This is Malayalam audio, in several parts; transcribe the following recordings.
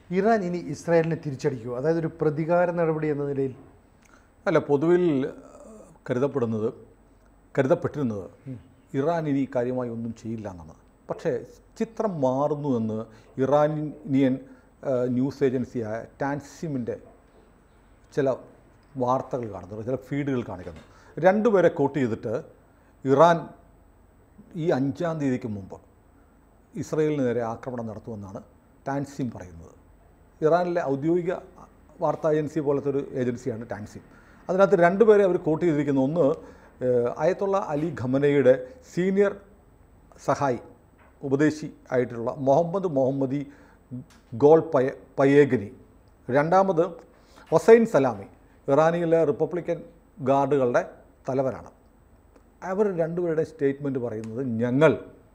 ഇറാൻ ഇനി ഇസ്രായേലിനെ തിരിച്ചടിക്കുമോ അതായത് ഒരു പ്രതികാര നടപടി എന്ന നിലയിൽ അല്ല പൊതുവിൽ കരുതപ്പെടുന്നത് കരുതപ്പെട്ടിരുന്നത് ഇറാൻ ഇനി കാര്യമായി ഒന്നും ചെയ്യില്ല എന്നാണ് പക്ഷേ ചിത്രം മാറുന്നു എന്ന് ഇറാനിയൻ ആ, ന്യൂസ് ഏജൻസിയായ ടാൻസിമിൻ്റെ ചില വാർത്തകൾ കാണുന്നുണ്ട് ചില ഫീഡുകൾ കാണിക്കുന്നു രണ്ടുപേരെ കോട്ട് ചെയ്തിട്ട് ഇറാൻ ഈ അഞ്ചാം തീയതിക്ക് മുമ്പ് ഇസ്രയേലിന് നേരെ ആക്രമണം നടത്തുമെന്നാണ് ടാൻസിം പറയുന്നത് ഇറാനിലെ ഔദ്യോഗിക വാർത്താ ഏജൻസി പോലത്തെ ഒരു ഏജൻസിയാണ് ടാൻസിം അതിനകത്ത് രണ്ടുപേരെ അവർ കോട്ട് ചെയ്തിരിക്കുന്നു ഒന്ന് ഏഹ്, അയത്തുള്ള അലി ഖമനയുടെ സീനിയർ സഹായി ഉപദേശി ആയിട്ടുള്ള Mohammad Mohammadi Golpayegani രണ്ടാമത് ഹൊസൈൻ സലാമി ഇറാനിയിലെ റിപ്പബ്ലിക്കൻ ഗാർഡുകളുടെ തലവനാണ് അവർ രണ്ടുപേരുടെ സ്റ്റേറ്റ്മെൻറ്റ് പറയുന്നത് ഞങ്ങൾ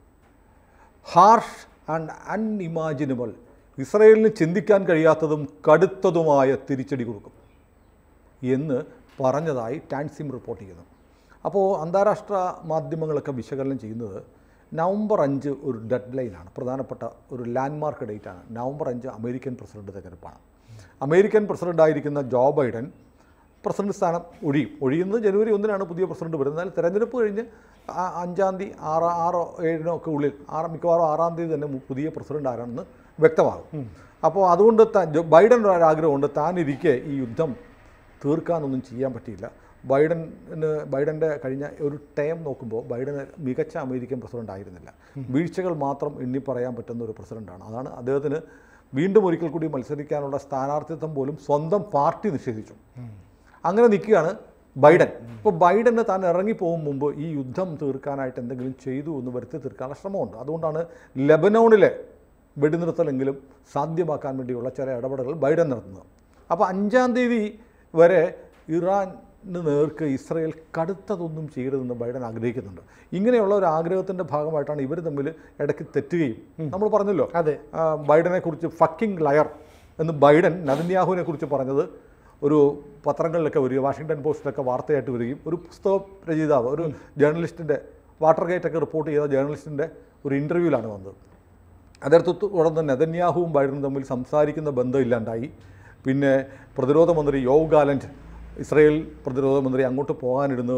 ഹാർഷ് ആൻഡ് അൺഇമാജിനബിൾ ഇസ്രയേലിന് ചിന്തിക്കാൻ കഴിയാത്തതും കടുത്തതുമായ തിരിച്ചടി കൊടുക്കും എന്ന് പറഞ്ഞതായി ടാൻസിം റിപ്പോർട്ട് ചെയ്യുന്നു അപ്പോൾ അന്താരാഷ്ട്ര മാധ്യമങ്ങളൊക്കെ വിശകലനം ചെയ്യുന്നത് നവംബർ അഞ്ച് ഒരു ഡെഡ് ലൈനാണ് പ്രധാനപ്പെട്ട ഒരു ലാൻഡ്മാർക്ക് ഡേറ്റാണ് നവംബർ അഞ്ച് അമേരിക്കൻ പ്രസിഡന്റ് തെരഞ്ഞെടുപ്പാണ് അമേരിക്കൻ പ്രസിഡൻ്റായിരിക്കുന്ന ജോ ബൈഡൻ പ്രസിഡന്റ് സ്ഥാനം ഒഴിയും ഒഴിയുന്നത് ജനുവരി ഒന്നിനാണ് പുതിയ പ്രസിഡന്റ് വരുന്നത് എന്നാൽ തെരഞ്ഞെടുപ്പ് കഴിഞ്ഞ് ആ- അഞ്ചാം തീയതി ആറ് ആറോ ഏഴിനോ ഒക്കെ ഉള്ളിൽ ആറ് മിക്കവാറും ആറാം തീയതി തന്നെ മു- പുതിയ പ്രസിഡന്റ് ആരാണെന്ന് വ്യക്തമാകും അപ്പോൾ അതുകൊണ്ട് താൻ ജോ- ബൈഡൻ ഒരു ആഗ്രഹമുണ്ട് താൻ ഇരിക്കെ ഈ യുദ്ധം തീർക്കാനൊന്നും ചെയ്യാൻ പറ്റിയില്ല ബൈഡന് ബൈഡൻ്റെ കഴിഞ്ഞ ഒരു ടൈം നോക്കുമ്പോൾ ബൈഡൻ മികച്ച അമേരിക്കൻ പ്രസിഡന്റ് ആയിരുന്നില്ല വീഴ്ചകൾ മാത്രം എണ്ണി പറയാൻ പറ്റുന്ന ഒരു പ്രസിഡന്റാണ് അതാണ് അദ്ദേഹത്തിന് വീണ്ടും ഒരിക്കൽ കൂടി മത്സരിക്കാനുള്ള സ്ഥാനാർത്ഥിത്വം പോലും സ്വന്തം പാർട്ടി നിഷേധിച്ചു അങ്ങനെ നിൽക്കുകയാണ് ബൈഡൻ ഇപ്പോൾ ബൈഡന് താൻ ഇറങ്ങിപ്പോകും മുമ്പ് ഈ യുദ്ധം തീർക്കാനായിട്ട് എന്തെങ്കിലും ചെയ്തു എന്ന് വരുത്തി തീർക്കാനുള്ള ശ്രമമുണ്ട് അതുകൊണ്ടാണ് ലെബനോണിലെ വെടിനിർത്തലെങ്കിലും സാധ്യമാക്കാൻ വേണ്ടിയുള്ള ചില ഇടപെടലുകൾ ബൈഡൻ നടത്തുന്നത് അപ്പോൾ അഞ്ചാം തീയതി വരെ ഇറാന് നേർക്ക് ഇസ്രയേൽ കടുത്തതൊന്നും ചെയ്യരുതെന്ന് ബൈഡൻ ആഗ്രഹിക്കുന്നുണ്ട് ഇങ്ങനെയുള്ള ഒരു ആഗ്രഹത്തിൻ്റെ ഭാഗമായിട്ടാണ് ഇവർ തമ്മിൽ ഇടയ്ക്ക് തെറ്റുകയും നമ്മൾ പറഞ്ഞല്ലോ അതെ ആ, ബൈഡനെ കുറിച്ച് ഫക്കിംഗ് ലയർ എന്ന് ബൈഡൻ നദന്യാഹുവിനെ കുറിച്ച് പറഞ്ഞത് ഒരു പത്രങ്ങളിലൊക്കെ വരിക വാഷിങ്ടൺ പോസ്റ്റിലൊക്കെ വാർത്തയായിട്ട് വരികയും ഒരു പുസ്തക രചയിതാവ് ഒരു ജേർണലിസ്റ്റിൻ്റെ വാട്ടർ ഗേറ്റൊക്കെ റിപ്പോർട്ട് ചെയ്ത ജേർണലിസ്റ്റിൻ്റെ ഒരു ഇൻ്റർവ്യൂവിലാണ് വന്നത് അതടുത്ത് തുടർന്ന് നെതന്യാഹുവും ബൈഡനും തമ്മിൽ സംസാരിക്കുന്ന ബന്ധമില്ലാണ്ടായി പിന്നെ പ്രതിരോധ മന്ത്രി യോവ് ഗാലൻറ്റ് ഇസ്രയേൽ പ്രതിരോധ മന്ത്രി അങ്ങോട്ട് പോകാനിരുന്ന്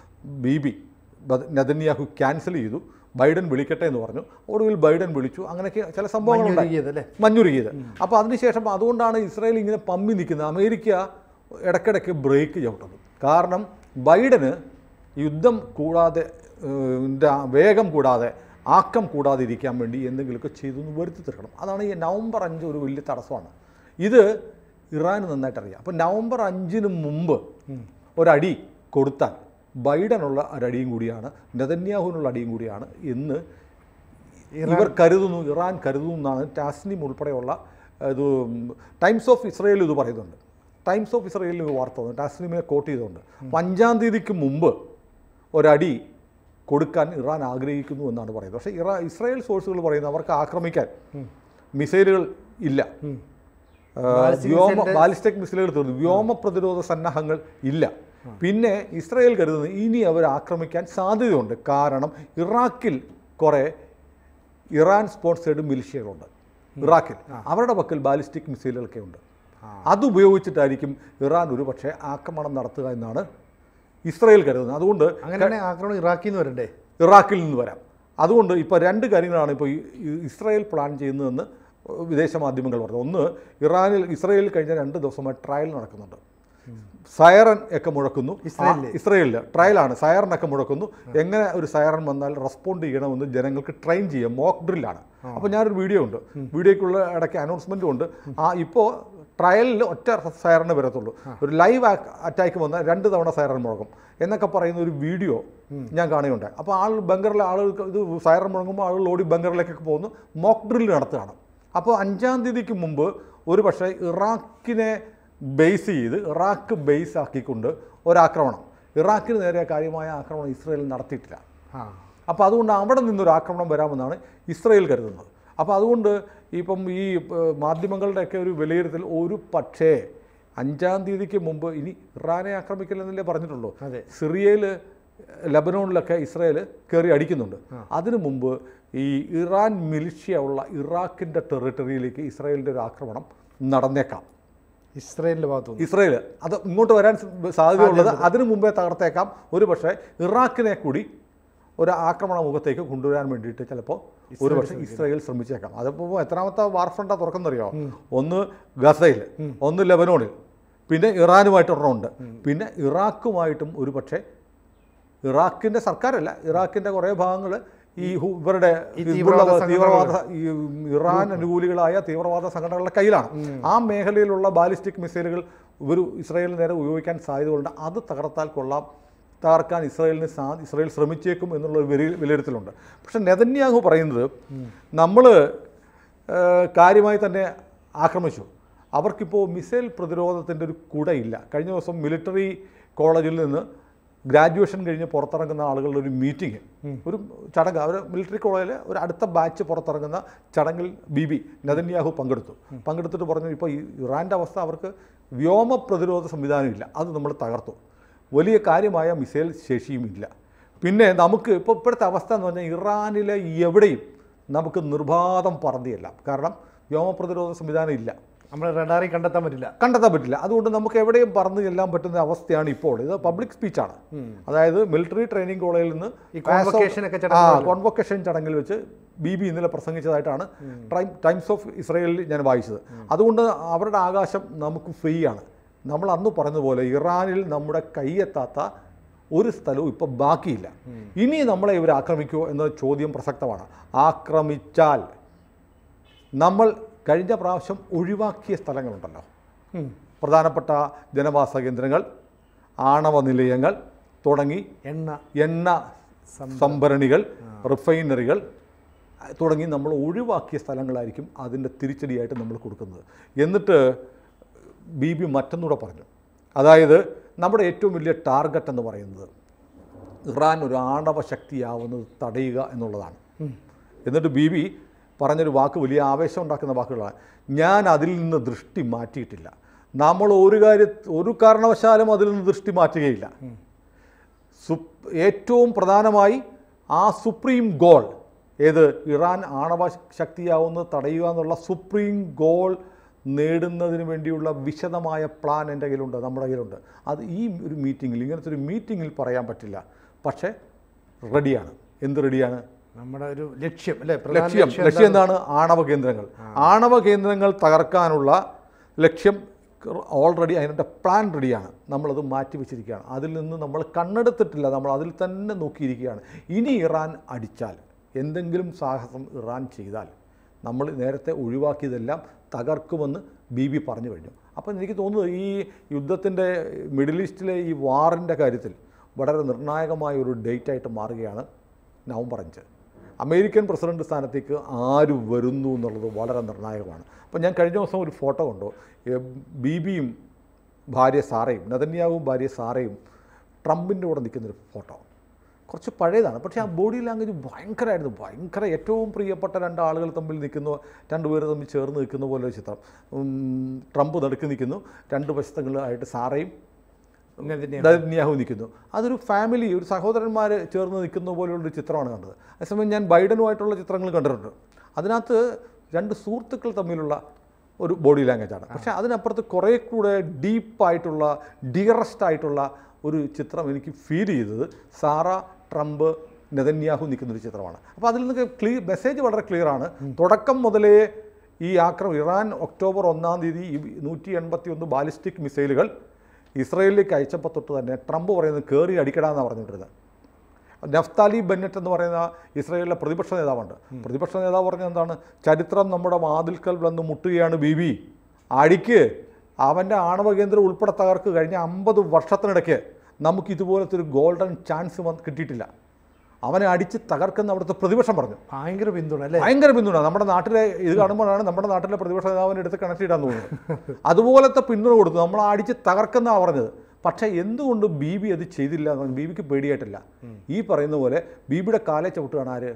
ബി ബി നെതന്യാഹു ക്യാൻസൽ ചെയ്തു ബൈഡൻ വിളിക്കട്ടെ എന്ന് പറഞ്ഞു ഒടുവിൽ ബൈഡൻ വിളിച്ചു അങ്ങനെയൊക്കെ ചില സംഭവങ്ങളുണ്ടായി മഞ്ഞുരുകിയത് അല്ലേ മഞ്ഞുരുകിയത് അപ്പോൾ അതിനുശേഷം അതുകൊണ്ടാണ് ഇസ്രായേൽ ഇങ്ങനെ പമ്മി നിൽക്കുന്നത് അമേരിക്ക ഇടയ്ക്കിടയ്ക്ക് ബ്രേക്ക് ചവിട്ടുന്നത് കാരണം ബൈഡന് യുദ്ധം കൂടാതെ ഏഹ്, ന്റെ ആ വേഗം കൂടാതെ ആക്കം കൂടാതെ ഇരിക്കാൻ വേണ്ടി എന്തെങ്കിലുമൊക്കെ ചെയ്തു വരുത്തി തീർക്കണം അതാണ് ഈ നവംബർ അഞ്ച് ഒരു വലിയ തടസ്സമാണ് ഇത് ഇറാന് നന്നായിട്ട് അറിയാം അപ്പോൾ നവംബർ അഞ്ചിന് മുമ്പ് ഒരടി കൊടുത്താൽ ബൈഡനുള്ള ഒരടിയും കൂടിയാണ് നെതന്യാഹുവിനുള്ള അടിയും കൂടിയാണ് എന്ന് ഇവർ കരുതുന്നു ഇറാൻ കരുതുന്നു എന്നാണ് ടാസ്നിം ഉൾപ്പെടെയുള്ള ഇത് ടൈംസ് ഓഫ് ഇസ്രയേൽ ഇത് പറയുന്നുണ്ട് ടൈംസ് ഓഫ് ഇസ്രയേലിൽ ഒരു വാർത്ത വന്നു ടാസ്നിമിനെ കോട്ട് ചെയ്തുകൊണ്ട് അപ്പോൾ അഞ്ചാം തീയതിക്ക് മുമ്പ് ഒരടി കൊടുക്കാൻ ഇറാൻ ആഗ്രഹിക്കുന്നു എന്നാണ് പറയുന്നത് പക്ഷേ ഇറാ ഇസ്രായേൽ സോഴ്സുകൾ പറയുന്നത് അവർക്ക് ആക്രമിക്കാൻ മിസൈലുകൾ ഇല്ല ആ, വ്യോമ ബാലിസ്റ്റിക് മിസൈലുകൾ തീർന്നു വ്യോമ പ്രതിരോധ സന്നാഹങ്ങൾ ഇല്ല പിന്നെ ഇസ്രായേൽ കരുതുന്നത് ഇനി അവർ ആക്രമിക്കാൻ സാധ്യതയുണ്ട് കാരണം ഇറാഖിൽ കുറേ ഇറാൻ സ്പോൺസേഡ് മിലിഷ്യകളുണ്ട് ഇറാഖിൽ അവരുടെ പക്കൽ ബാലിസ്റ്റിക് മിസൈലുകളൊക്കെ ഉണ്ട് അതുപയോഗിച്ചിട്ടായിരിക്കും ഇറാൻ ഒരു പക്ഷേ ആക്രമണം നടത്തുക എന്നാണ് ഇസ്രായേൽ കരുതുന്നത് അതുകൊണ്ട് അങ്ങനെ ആക്രമണം ഇറാഖിൽ നിന്ന് വരണ്ടേ ഇറാഖിൽ നിന്ന് വരാം അതുകൊണ്ട് ഇപ്പോൾ രണ്ട് കാര്യങ്ങളാണ് ഇപ്പോൾ ഈ- ഈ ഇസ്രായേൽ പ്ലാൻ ചെയ്യുന്നതെന്ന് വിദേശ മാധ്യമങ്ങൾ പറഞ്ഞു ഒന്ന് ഇറാനിൽ ഇസ്രായേലിൽ കഴിഞ്ഞ രണ്ട് ദിവസമായി ട്രയൽ നടക്കുന്നുണ്ട് സയറൻ ഒക്കെ മുഴക്കുന്നു ഇസ്രായേലില്? ആ, ഇസ്രായേലിൽ ട്രയലാണ് സയറനൊക്കെ മുഴക്കുന്നു എങ്ങനെ ഒരു സയറൻ വന്നാൽ റെസ്പോണ്ട് ചെയ്യണമെന്ന് ജനങ്ങൾക്ക് ട്രെയിൻ ചെയ്യാം മോക്ക് ഡ്രില്ലാണ് അപ്പോൾ ഞാനൊരു വീഡിയോ ഉണ്ട് വീഡിയോയ്ക്കുള്ള ഇടയ്ക്ക് അനൗൺസ്മെൻറ്റും ഉണ്ട് ആ ഇപ്പോൾ ട്രയലിൽ ഒറ്റ സയറിന് വരത്തുള്ളൂ ഒരു ലൈവ് അറ്റാക്ക് വന്നാൽ രണ്ട് തവണ സയറൻ മുഴങ്ങും എന്നൊക്കെ പറയുന്ന ഒരു വീഡിയോ ഞാൻ കാണുകയുണ്ടായി അപ്പോൾ ആൾ ബങ്കറിലെ ആളുകൾക്ക് ഇത് സയറൻ മുഴങ്ങുമ്പോൾ ആളുകൾ ഓടി ബങ്കറിലേക്കൊക്കെ പോകുന്നു മോക്ക് ഡ്രിൽ നടത്തുകയാണ് അപ്പോൾ അഞ്ചാം തീയതിക്ക് മുമ്പ് ഒരു പക്ഷേ ഇറാഖിനെ ബേസ് ചെയ്ത് ഇറാഖ് ബേസ് ആക്കിക്കൊണ്ട് ഒരാക്രമണം ഇറാഖിന് നേരെ കാര്യമായ ആക്രമണം ഇസ്രയേൽ നടത്തിയിട്ടില്ല ആ അപ്പോൾ അതുകൊണ്ട് അവിടെ നിന്നൊരു ആക്രമണം വരാമെന്നാണ് ഇസ്രയേൽ കരുതുന്നത് അപ്പോൾ അതുകൊണ്ട് ഇപ്പം ഈ ഏഹ്, മാധ്യമങ്ങളുടെയൊക്കെ ഒരു വിലയിരുത്തൽ ഒരു പക്ഷേ അഞ്ചാം തീയതിക്ക് മുമ്പ് ഇനി ഇറാനെ ആക്രമിക്കില്ലെന്നല്ലേ പറഞ്ഞിട്ടുള്ളൂ അതെ. സിറിയയിൽ ലബനോണിലൊക്കെ ഇസ്രയേൽ കയറി അടിക്കുന്നുണ്ട് അതിനു മുമ്പ് ഈ ഇറാൻ മിലിഷ്യ ഉള്ള ഇറാഖിൻ്റെ ടെറിട്ടറിയിലേക്ക് ഇസ്രായേലിൻ്റെ ഒരു ആക്രമണം നടന്നേക്കാം ഇസ്രയേലിൻ്റെ ഭാഗത്തുനിന്ന് ഇസ്രയേൽ അത് ഇങ്ങോട്ട് വരാൻ സാധ്യതയുള്ളത് അതിനു മുമ്പേ തകർത്തേക്കാം ഒരു പക്ഷേ ഇറാഖിനെ കൂടി ഒരു ആക്രമണ മുഖത്തേക്ക് കൊണ്ടുവരാൻ വേണ്ടിയിട്ട് ചിലപ്പോൾ ഒരു പക്ഷേ ഇസ്രയേൽ ശ്രമിച്ചേക്കാം അതിപ്പോൾ എത്രാമത്തെ വാർഫ്രണ്ടാ തുറക്കുന്നറിയോ ഒന്ന് ഗസയിൽ ഒന്ന് ലെബനോണിൽ പിന്നെ ഇറാനുമായിട്ട് ഒരെണ്ണമുണ്ട് പിന്നെ ഇറാഖുമായിട്ടും ഒരു പക്ഷേ ഇറാഖിൻ്റെ സർക്കാരല്ല ഇറാഖിൻ്റെ കുറേ ഭാഗങ്ങൾ ഈ ഹു- ഇവരുടെ തീവ്രവാദ ഹിസ്ബുള്ള തീവ്രവാദ ഈ ഇറാൻ അനുകൂലികളായ തീവ്രവാദ സംഘടനകളുടെ കയ്യിലാണ് ആ മേഖലയിലുള്ള ബാലിസ്റ്റിക് മിസൈലുകൾ ഇവർ ഇസ്രായേലിന് നേരെ ഉപയോഗിക്കാൻ സാധ്യതകളുണ്ട് അത് തകർത്താൽ കൊള്ളാം തകർക്കാൻ ഇസ്രായേലിന് സാ ഇസ്രായേൽ ശ്രമിച്ചേക്കും എന്നുള്ള ഒരു വിലയി- വിലയിരുത്തലുണ്ട് പക്ഷെ നെതന്യാഹു പറയുന്നത് നമ്മൾ കാര്യമായി തന്നെ ആക്രമിച്ചു അവർക്കിപ്പോൾ മിസൈൽ പ്രതിരോധത്തിൻ്റെ ഒരു കുടയില്ല കഴിഞ്ഞ ദിവസം മിലിറ്ററി കോളേജിൽ നിന്ന് ഗ്രാജുവേഷൻ കഴിഞ്ഞ് പുറത്തിറങ്ങുന്ന ആളുകളുടെ ഒരു മീറ്റിംഗ് ഒരു ചടങ്ങ് അവർ മിലിറ്ററി കോളേജിൽ ഒരു അടുത്ത ബാച്ച് പുറത്തിറങ്ങുന്ന ചടങ്ങിൽ ബി ബി നെതന്യാഹു പങ്കെടുത്തു പങ്കെടുത്തിട്ട് പറഞ്ഞു ഇപ്പോൾ ഈ ഇറാൻ്റെ അവസ്ഥ അവർക്ക് വ്യോമ പ്രതിരോധ സംവിധാനമില്ല അത് നമ്മൾ തകർത്തു വലിയ കാര്യമായ മിസൈൽ ശേഷിയുമില്ല പിന്നെ നമുക്ക് ഇപ്പോൾ ഇപ്പോഴത്തെ അവസ്ഥ എന്ന് പറഞ്ഞാൽ ഇറാനിലെ എവിടെയും നമുക്ക് നിർബാധം പറന്നിയല്ല കാരണം വ്യോമ പ്രതിരോധ സംവിധാനം ഇല്ല നമ്മൾ റഡാറി കണ്ടെത്താൻ പറ്റില്ല കണ്ടെത്താൻ പറ്റില്ല അതുകൊണ്ട് നമുക്ക് എവിടെയും പറന്ന് ചെല്ലാൻ പറ്റുന്ന അവസ്ഥയാണ് ഇപ്പോൾ ഇത് പബ്ലിക് സ്പീച്ചാണ് അതായത് മിലിറ്ററി ട്രെയിനിങ് കോളേജിൽ നിന്ന് ഈ convocation ഒക്കെ ആ കോൺവൊക്കേഷൻ ചടങ്ങിൽ വെച്ച് ബി ബി ഇന്നലെ പ്രസംഗിച്ചതായിട്ടാണ് ടൈം ടൈംസ് ഓഫ് ഇസ്രയേലിൽ ഞാൻ വായിച്ചത് അതുകൊണ്ട് അവരുടെ ആകാശം നമുക്ക് ഫ്രീ ആണ് നമ്മൾ അന്ന് പറഞ്ഞതുപോലെ ഇറാനിൽ നമ്മുടെ കൈയെത്താത്ത ഒരു സ്ഥലവും ഇപ്പോൾ ബാക്കിയില്ല ഇനി നമ്മളെ ഇവർ ആക്രമിക്കുമോ എന്ന ചോദ്യം പ്രസക്തമാണ് ആക്രമിച്ചാൽ നമ്മൾ കഴിഞ്ഞ പ്രാവശ്യം ഒഴിവാക്കിയ സ്ഥലങ്ങളുണ്ടല്ലോ ഉം. പ്രധാനപ്പെട്ട ജനവാസ കേന്ദ്രങ്ങൾ ആണവ നിലയങ്ങൾ തുടങ്ങി എണ്ണ എണ്ണ സംഭരണികൾ റിഫൈനറികൾ തുടങ്ങി നമ്മൾ ഒഴിവാക്കിയ സ്ഥലങ്ങളായിരിക്കും അതിൻ്റെ തിരിച്ചടിയായിട്ട് നമ്മൾ കൊടുക്കുന്നത് എന്നിട്ട് ബി ബി മറ്റൊന്നുകൂടെ പറഞ്ഞു അതായത് നമ്മുടെ ഏറ്റവും വലിയ ടാർഗറ്റ് എന്ന് പറയുന്നത് ഇറാൻ ഒരു ആണവ ശക്തിയാവുന്നത് തടയുക എന്നുള്ളതാണ് എന്നിട്ട് ബി ബി പറഞ്ഞൊരു വാക്ക് വലിയ ആവേശം ഉണ്ടാക്കുന്ന വാക്കുകളാണ് ഞാൻ അതിൽ നിന്ന് ദൃഷ്ടി മാറ്റിയിട്ടില്ല നമ്മൾ ഒരു കാര്യ ഒരു കാരണവശാലും അതിൽ നിന്ന് ദൃഷ്ടി മാറ്റുകയില്ല സുപ് ഏറ്റവും പ്രധാനമായി ആ സുപ്രീം ഗോൾ ഏത് ഇറാൻ ആണവ ശക്തിയാവുന്നത് തടയുക എന്നുള്ള സുപ്രീം ഗോൾ നേടുന്നതിന് വേണ്ടിയുള്ള വിശദമായ പ്ലാൻ എൻ്റെ കയ്യിലുണ്ട് നമ്മുടെ കയ്യിലുണ്ട് അത് ഈ ഒരു മീറ്റിങ്ങിൽ ഇങ്ങനത്തെ ഒരു മീറ്റിങ്ങിൽ പറയാൻ പറ്റില്ല പക്ഷേ റെഡിയാണ് എന്ത് റെഡിയാണ് നമ്മുടെ ഒരു ലക്ഷ്യം അല്ലേ പ്രധാന ലക്ഷ്യം ലക്ഷ്യം എന്താണ് ആണവ കേന്ദ്രങ്ങൾ ആണവ കേന്ദ്രങ്ങൾ തകർക്കാനുള്ള ലക്ഷ്യം ഓൾറെഡി അതിൻ്റെ പ്ലാൻ റെഡിയാണ് നമ്മളത് മാറ്റി വെച്ചിരിക്കുകയാണ് അതിൽ നിന്ന് നമ്മൾ കണ്ണെടുത്തിട്ടില്ല നമ്മൾ അതിൽ തന്നെ നോക്കിയിരിക്കുകയാണ് ഇനി ഇറാൻ അടിച്ചാൽ എന്തെങ്കിലും സാഹസം ഇറാൻ ചെയ്താൽ നമ്മൾ നേരത്തെ ഒഴിവാക്കിയതെല്ലാം തകർക്കുമെന്ന് ബി ബി പറഞ്ഞു കഴിഞ്ഞു അപ്പം എനിക്ക് തോന്നുന്നത് ഈ യുദ്ധത്തിൻ്റെ മിഡിൽ ഈസ്റ്റിലെ ഈ വാറിൻ്റെ കാര്യത്തിൽ വളരെ നിർണായകമായ ഒരു ഡേറ്റ് ആയിട്ട് മാറുകയാണ് നവംബർ അഞ്ച് അമേരിക്കൻ പ്രസിഡന്റ് സ്ഥാനത്തേക്ക് ആര് വരുന്നു എന്നുള്ളത് വളരെ നിർണായകമാണ് അപ്പോൾ ഞാൻ കഴിഞ്ഞ ദിവസം ഒരു ഫോട്ടോ കണ്ടു ബി ബിയും ഭാര്യ സാറയും നെതന്യാവും ഭാര്യ സാറയും ട്രംപിൻ്റെ കൂടെ നിൽക്കുന്നൊരു ഫോട്ടോ കുറച്ച് പഴയതാണ് പക്ഷേ ആ ബോഡി ലാംഗ്വേജ് ഭയങ്കരമായിരുന്നു ഭയങ്കര ഏറ്റവും പ്രിയപ്പെട്ട രണ്ട് ആളുകൾ തമ്മിൽ നിൽക്കുന്നു രണ്ടുപേർ തമ്മിൽ ചേർന്ന് നിൽക്കുന്ന പോലെ ഒരു ചിത്രം ഉം, ട്രംപ് നടുക്ക് നിൽക്കുന്നു രണ്ട് വശത്തങ്ങളായിട്ട് സാറയും ഇങ്ങനെ തന്നെയാണ് നെതന്യാഹു നിൽക്കുന്നു അതൊരു ഫാമിലി ഒരു സഹോദരന്മാർ ചേർന്ന് നിൽക്കുന്ന പോലെയുള്ളൊരു ചിത്രമാണ് കണ്ടത് അതേസമയം ഞാൻ ബൈഡനുമായിട്ടുള്ള ചിത്രങ്ങൾ കണ്ടിട്ടുണ്ട് അതിനകത്ത് രണ്ട് സുഹൃത്തുക്കൾ തമ്മിലുള്ള ഒരു ബോഡി ലാംഗ്വേജാണ് പക്ഷേ അതിനപ്പുറത്ത് കുറേ കൂടെ ഡീപ്പായിട്ടുള്ള ഡിയറസ്റ്റ് ആയിട്ടുള്ള ഒരു ചിത്രം എനിക്ക് ഫീൽ ചെയ്തത് സാറ ട്രംപ് നെതന്യാഹു നിൽക്കുന്നൊരു ചിത്രമാണ് അപ്പോൾ അതിൽ നിന്ന് ക്ലിയർ മെസ്സേജ് വളരെ ക്ലിയർ ആണ് തുടക്കം മുതലേ ഈ ആക്രമണം ഇറാൻ ഒക്ടോബർ ഒന്നാം തീയതി ഈ നൂറ്റി എൺപത്തി ഒന്ന് ബാലിസ്റ്റിക് മിസൈലുകൾ ഇസ്രയേലിലേക്ക് അയച്ചപ്പോൾ തൊട്ട് തന്നെ ട്രംപ് പറയുന്നത് കയറി അടിക്കടാന്നാണ് പറഞ്ഞിട്ടിരുന്നത് നഫ്താലി ബെന്നറ്റ് എന്ന് പറയുന്ന ഇസ്രയേലിലെ പ്രതിപക്ഷ നേതാവുണ്ട് പ്രതിപക്ഷ നേതാവ് പറഞ്ഞത് എന്താണ് ചരിത്രം നമ്മുടെ വാതിൽക്കൽ വന്ന് മുട്ടുകയാണ് ബി ബി അടിക്ക് അവൻ്റെ ആണവ കേന്ദ്രം ഉൾപ്പെടെ തകർക്ക് കഴിഞ്ഞ അമ്പത് വർഷത്തിനിടയ്ക്ക് നമുക്ക് ഇതുപോലത്തെ ഒരു ഗോൾഡൻ ചാൻസ് വന്ന് കിട്ടിയിട്ടില്ല അവനെ അടിച്ച് തകർക്കുന്ന അവിടുത്തെ പ്രതിപക്ഷം പറഞ്ഞു ഭയങ്കര പിന്തുണ അല്ലേ ഭയങ്കര പിന്തുണ നമ്മുടെ നാട്ടിലെ ഇത് കാണുമ്പോഴാണ് നമ്മുടെ നാട്ടിലെ പ്രതിപക്ഷ നേതാവിനെ എടുത്ത് കണക്ട് ചെയ്താൻ തോന്നുന്നത് അതുപോലത്തെ പിന്തുണ കൊടുത്തു നമ്മൾ അടിച്ച് തകർക്കുന്നതാണ് പറഞ്ഞത് പക്ഷേ എന്തുകൊണ്ട് ബി ബി അത് ചെയ്തില്ല എന്ന് ബി ബിക്ക് പേടിയായിട്ടില്ല ഈ പറയുന്ന പോലെ ബി ബിയുടെ കാലെ ചവിട്ടുകയാണ് ആര്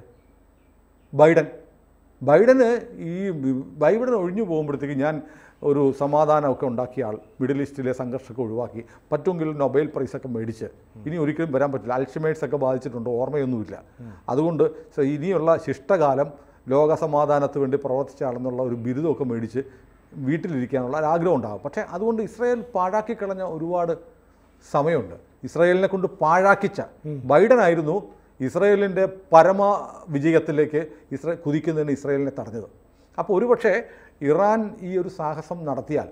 ബൈഡൻ ബൈഡന് ഈ ബൈഡൻ ഒഴിഞ്ഞു പോകുമ്പോഴത്തേക്ക് ഞാൻ ഒരു സമാധാനമൊക്കെ ഉണ്ടാക്കിയ ആൾ മിഡിൽ ഈസ്റ്റിലെ സംഘർഷമൊക്കെ ഒഴിവാക്കി പറ്റുമെങ്കിൽ നൊബേൽ പ്രൈസൊക്കെ മേടിച്ച് ഇനി ഒരിക്കലും വരാൻ പറ്റില്ല അൽഷിമേഴ്സ് ഒക്കെ ബാധിച്ചിട്ടുണ്ട് ഓർമ്മയൊന്നുമില്ല അതുകൊണ്ട് സ- ഇനിയുള്ള ശിഷ്ടകാലം ലോക സമാധാനത്തിന് വേണ്ടി പ്രവർത്തിച്ച ആളെന്നുള്ള ഒരു ബിരുദമൊക്കെ മേടിച്ച് വീട്ടിലിരിക്കാനുള്ള ഒരു ആഗ്രഹം ഉണ്ടാകും പക്ഷേ അതുകൊണ്ട് ഇസ്രായേൽ പാഴാക്കി കളഞ്ഞ ഒരുപാട് സമയമുണ്ട് ഇസ്രായേലിനെ കൊണ്ട് പാഴാക്കിച്ച ബൈഡൻ ആയിരുന്നു ഇസ്രായേലിൻ്റെ പരമ വിജയത്തിലേക്ക് ഇസ്രായേൽ കുതിക്കുന്നതിന് ഇസ്രായേലിനെ തടഞ്ഞത് അപ്പോൾ ഒരുപക്ഷെ ഇറാൻ ഈ ഒരു സാഹസം നടത്തിയാൽ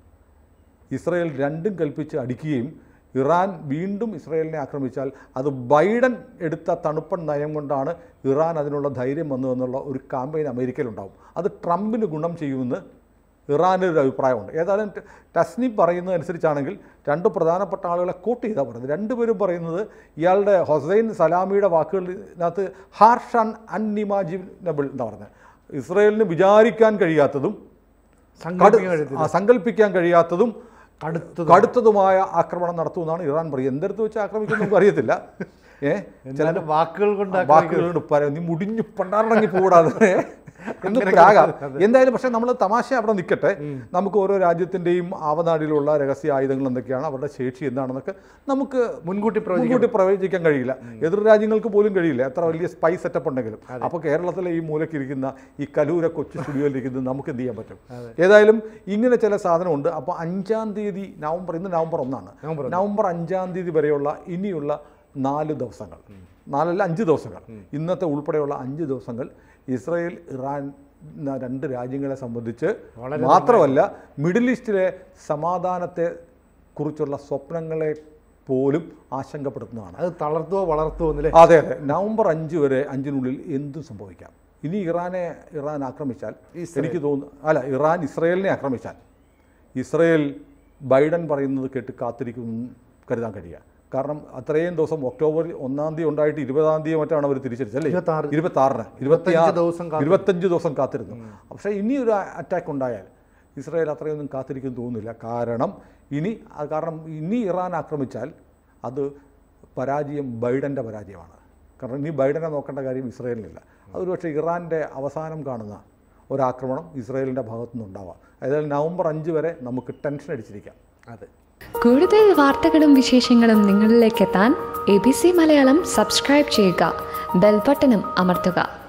ഇസ്രയേൽ രണ്ടും കൽപ്പിച്ച് അടിക്കുകയും ഇറാൻ വീണ്ടും ഇസ്രയേലിനെ ആക്രമിച്ചാൽ അത് ബൈഡൻ എടുത്ത തണുപ്പൻ നയം കൊണ്ടാണ് ഇറാൻ അതിനുള്ള ധൈര്യം വന്നതെന്നുള്ള ഒരു കാമ്പയിൻ അമേരിക്കയിലുണ്ടാവും അത് ട്രംപിന് ഗുണം ചെയ്യുമെന്ന് ഇറാൻ്റെ ഒരു അഭിപ്രായമുണ്ട് ഏതായാലും ట- ടസ്നി പറയുന്നതനുസരിച്ചാണെങ്കിൽ രണ്ട് പ്രധാനപ്പെട്ട ആളുകളെ കോട്ട് ചെയ്താൽ പറയുന്നത് രണ്ടുപേരും പറയുന്നത് ഇയാളുടെ ഹൊസൈൻ സലാമിയുടെ വാക്കുകളിനകത്ത് ഹാർഷ് ആൻഡ് അൺഇമാജിനബിൾ എന്ന് പറഞ്ഞത് ഇസ്രയേലിന് വിചാരിക്കാൻ കഴിയാത്തതും സങ്കല്പിക്കാൻ കഴിയത്തില്ല. ആ, സങ്കല്പിക്കാൻ കഴിയാത്തതും കടുത്തതും. കടുത്തതുമായ ആക്രമണം നടത്തുമെന്നാണ് ഇറാൻ പറയുന്നത് എന്തെടുത്ത് വെച്ച് ആക്രമിക്കുന്നു നമുക്ക് അറിയത്തില്ല ഏ എന്നാലും വാക്കുകൾ കൊണ്ട് വാക്കുകൾ കൊണ്ട് പറയാം നീ മുടിഞ്ഞു പണ്ടാറങ്ങി പോടാതെ എന്ന് പ്രാകാം എന്തായാലും പക്ഷേ നമ്മൾ തമാശ അവിടെ നിൽക്കട്ടെ നമുക്ക് ഓരോ രാജ്യത്തിൻ്റെയും ആവനാടിലുള്ള രഹസ്യ ആയുധങ്ങൾ എന്തൊക്കെയാണ് അവരുടെ ശേഷി എന്താണെന്നൊക്കെ നമുക്ക് മുൻകൂട്ടി പ്രവചിക്കും മുൻകൂട്ടി പ്രവചിക്കാൻ കഴിയില്ല എതിർ രാജ്യങ്ങൾക്ക് പോലും കഴിയില്ല എത്ര വലിയ സ്പൈ സെറ്റപ്പ് ഉണ്ടെങ്കിലും അപ്പോൾ കേരളത്തിലെ ഈ മൂലക്കിരിക്കുന്ന ഈ കലൂര കൊച്ചു സ്റ്റുഡിയോയിലിരിക്കുന്നത് നമുക്ക് എന്ത് ചെയ്യാൻ പറ്റും ഏതായാലും ഇങ്ങനെ ചില സാധനമുണ്ട് അപ്പോൾ അഞ്ചാം തീയതി നവംബർ ഇന്ന് നവംബർ ഒന്നാണ് നവംബർ നവംബർ അഞ്ചാം തീയതി വരെയുള്ള ഇനിയുള്ള നാല് ദിവസങ്ങൾ നാലല്ല അഞ്ച് ദിവസങ്ങൾ ഇന്നത്തെ ഉൾപ്പെടെയുള്ള അഞ്ച് ദിവസങ്ങൾ ഇസ്രായേൽ ഇറാൻ എന്ന രണ്ട് രാജ്യങ്ങളെ സംബന്ധിച്ച് മാത്രമല്ല മിഡിൽ ഈസ്റ്റിലെ സമാധാനത്തെ കുറിച്ചുള്ള സ്വപ്നങ്ങളെ പോലും ആശങ്കപ്പെടുത്തുന്നതാണ് അത് തളർത്തുവോ വളർത്തുവോ എന്നല്ലേ അതെ അതെ നവംബർ അഞ്ച് വരെ അഞ്ചിനുള്ളിൽ എന്തും സംഭവിക്കാം ഇനി ഇറാനെ ഇറാൻ ആക്രമിച്ചാൽ എനിക്ക് തോന്നുന്നു അല്ല ഇറാൻ ഇസ്രയേലിനെ ആക്രമിച്ചാൽ ഇസ്രയേൽ ബൈഡൻ പറയുന്നത് കേട്ട് കാത്തിരിക്കുമെന്ന് കരുതാൻ കഴിയുക കാരണം അത്രയും ദിവസം ഒക്ടോബർ ഒന്നാം തീയതി ഉണ്ടായിട്ട് ഇരുപതാം തീയതി മറ്റാണ് അവർ തിരിച്ചടിച്ചല്ലേ ഇരുപത്താറ്. ഇരുപത്താറിന് ഇരുപത്തിയാറ് ദിവസം കാത്തിരുന്നു. ഇരുപത്തഞ്ച് ദിവസം കാത്തിരുന്നു പക്ഷേ ഇനി ഒരു അറ്റാക്ക് ഉണ്ടായാൽ ഇസ്രായേൽ അത്രയൊന്നും കാത്തിരിക്കും തോന്നുന്നില്ല കാരണം ഇനി അത് കാരണം ഇനി ഇറാൻ ആക്രമിച്ചാൽ അത് പരാജയം ബൈഡൻ്റെ പരാജയമാണ് കാരണം ഇനി ബൈഡനെ നോക്കേണ്ട കാര്യം ഇസ്രായേലിനില്ല അതൊരു പക്ഷേ ഇറാൻ്റെ അവസാനം കാണുന്ന ഒരാക്രമണം ഇസ്രായേലിൻ്റെ ഭാഗത്തുനിന്നുണ്ടാവാം അതായത് നവംബർ അഞ്ച് വരെ നമുക്ക് ടെൻഷൻ അടിച്ചിരിക്കാം അതെ കൂടുതൽ വാർത്തകളും വിശേഷങ്ങളും നിങ്ങളിലേക്ക് എത്താൻ A B C Malayalam subscribe ചെയ്യുക ബെൽബട്ടനും അമർത്തുക